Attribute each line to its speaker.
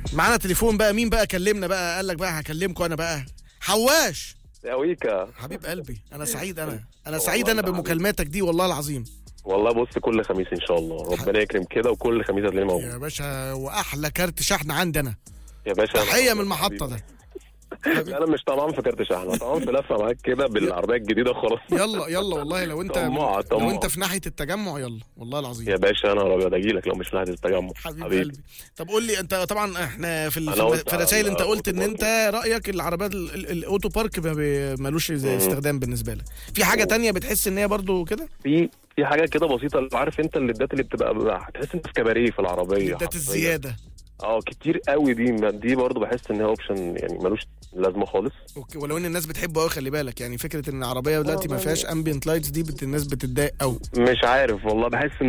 Speaker 1: معانا تليفون بقى مين بقى كلمنا بقى قال لك بقى هكلمكم انا بقى حواش
Speaker 2: يا ويكا
Speaker 1: حبيب قلبي انا سعيد انا انا
Speaker 2: والله
Speaker 1: سعيد انا
Speaker 2: أنت حبيبي.
Speaker 1: بمكالماتك دي والله العظيم
Speaker 2: والله بص كل خميس ان شاء الله ربنا يكرم كده وكل خميس هتلاقيني موجود
Speaker 1: يا باشا واحلى كارت شحن عندي انا
Speaker 2: يا باشا أنا-
Speaker 1: تحيه من المحطه ده
Speaker 2: انا مش طمعان في كارت شحن انا طمعان في لفه معاك كده بالعربيه الجديده خلاص
Speaker 1: يلا يلا والله لو انت
Speaker 2: طماع،
Speaker 1: لو
Speaker 2: طماع.
Speaker 1: انت في ناحيه التجمع يلا والله العظيم
Speaker 2: يا باشا انا ابيض اجي لك لو مش في ناحيه التجمع
Speaker 1: حبيب
Speaker 2: حبيبي
Speaker 1: قلبي طب قول لي انت طبعا احنا في ال-
Speaker 2: أنا
Speaker 1: في,
Speaker 2: قلت
Speaker 1: في الرسائل
Speaker 2: على
Speaker 1: انت قلت ان
Speaker 2: الأوتو
Speaker 1: انت رايك العربيات ال- ال- الاوتو بارك ما بي- ملوش زي استخدام بالنسبه لك في حاجه تانية بتحس ان هي برضو كده
Speaker 2: في في حاجه كده بسيطه عارف انت الليدات اللي بتبقى هتحس انت في كباريه في العربيه
Speaker 1: الدات
Speaker 2: حرفياً.
Speaker 1: الزياده
Speaker 2: اه كتير قوي دي دي برضو بحس ان هي اوبشن يعني ملوش لازمه خالص
Speaker 1: اوكي ولو ان الناس بتحبه قوي خلي بالك يعني فكره ان العربيه دلوقتي ما فيهاش امبيانت لايتس دي بت الناس بتتضايق قوي
Speaker 2: مش عارف والله بحس